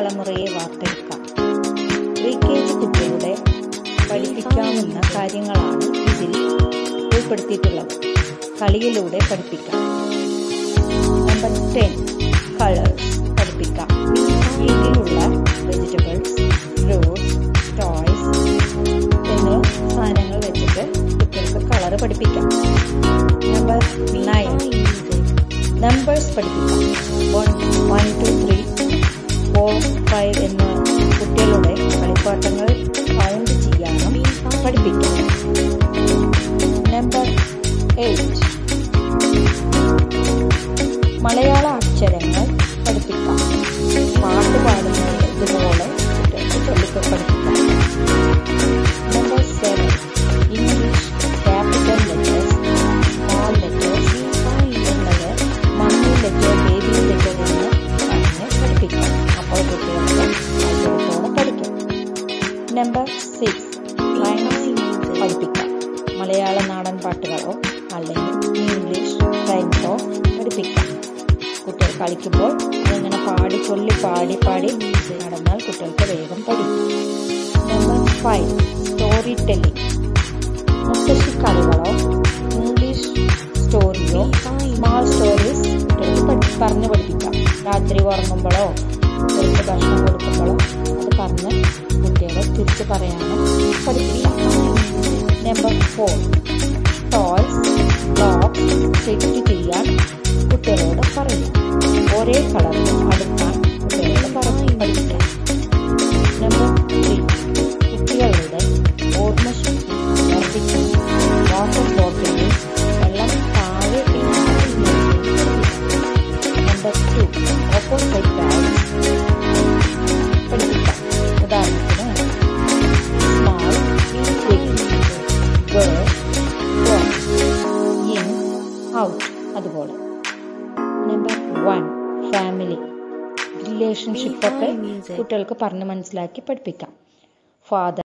തലമുറയെ വാർത്തെടുക്കാം pre K G കുട്ടികളുടെ പഠിപ്പിക്കാവുന്ന കാര്യങ്ങളാണ് ഇതിൽ ഉൾപ്പെടുത്തിയിട്ടുള്ളത് കളിയിലൂടെ പഠിപ്പിക്കാം നമ്പർ ടെൻ കളേഴ്സ് പഠിപ്പിക്കാം വീട്ടിലുള്ള വെജിറ്റബിൾസ് ഫ്രൂട്ട്സ് ടോയ്സ് എന്നീ സാധനങ്ങൾ വെച്ചിട്ട് കുട്ടികൾക്ക് കളർ പഠിപ്പിക്കാം നമ്പർ നയൻ നമ്പേഴ്സ് പഠിപ്പിക്കാം one one two three four five എന്ന കുട്ടികളുടെ കളിപ്പാട്ടങ്ങൾ കൗണ്ട് ചെയ്യാനും പഠിപ്പിക്കാം നമ്പർ എയ്റ്റ് മലയാള അക്ഷരങ്ങൾ പഠിപ്പിക്കാം പാട്ട് പാടുന്നത് ഇതുപോലെ കുട്ടികൾക്ക് ചൊല്ലിക്ക് പഠിപ്പിക്കാം number seven English capital letters small letters എന്നത് മമ്മി ലെറ്റർ ബേബി ലെറ്റർ എന്ന് പറഞ്ഞ് പഠിപ്പിക്കാം അപ്പോൾ കുട്ടികൾക്ക് താല്പര്യത്തോടെ പഠിക്കും നമ്പർ സിക്സ് റൈംസ് പഠിപ്പിക്കാം മലയാള നാടൻ പാട്ടുകളോ അല്ലെങ്കിൽ ഇംഗ്ലീഷ് റൈംസോ പഠിപ്പിക്കാം കുട്ടികൾ കളിക്കുമ്പോൾ അതിങ്ങനെ പാടി ചൊല്ലി പാടി പാടി നടന്നാൽ കുട്ടികൾക്ക് വേഗം പഠിക്കും നമ്പർ ഫൈവ് സ്റ്റോറി ടെല്ലിംഗ് മുത്തശ്ശി കഥകളോ ഇംഗ്ലീഷ് സ്റ്റോറിയോ സ്മാൾ സ്റ്റോറീസ് കുട്ടികൾക്ക് പഠി പറഞ്ഞു പഠിപ്പിക്കാം രാത്രി ഉറങ്ങുമ്പോഴോ കുട്ടികൾക്ക് ഭക്ഷണം കൊടുക്കുമ്പോഴോ അത് പറഞ്ഞ് കുട്ടികളെ തിരിച്ച് പറയാനും പഠിപ്പിക്കാം number four toys blocks set ചെയ്യാൻ കുട്ടികളോട് പറയും ഒരേ കളറിൽ അടുക്കാൻ കുട്ടികളോട് പറഞ്ഞ് പഠിപ്പിക്കാം നമ്പർ ത്രീ കുട്ടികളുടെ ഓർമ്മശക്തി വർദ്ധിക്കാൻ വാട്ടർ ബോട്ടിലിൽ വെള്ളം താഴെ നമ്പർ ടു ഓപ്പോസൈറ്റ് ബാഗ്സ് പഠിപ്പിക്കാം ഉദാഹരണത്തിന് സ്മാൾ ഗേൾ ഇൻ ഔട്ട് അതുപോലെ നമ്പർ വൺ ഫാമിലി റിലേഷൻഷിപ്പൊക്കെ കുട്ടികൾക്ക് പറഞ്ഞ് മനസ്സിലാക്കി പഠിപ്പിക്കാം ഫാദർ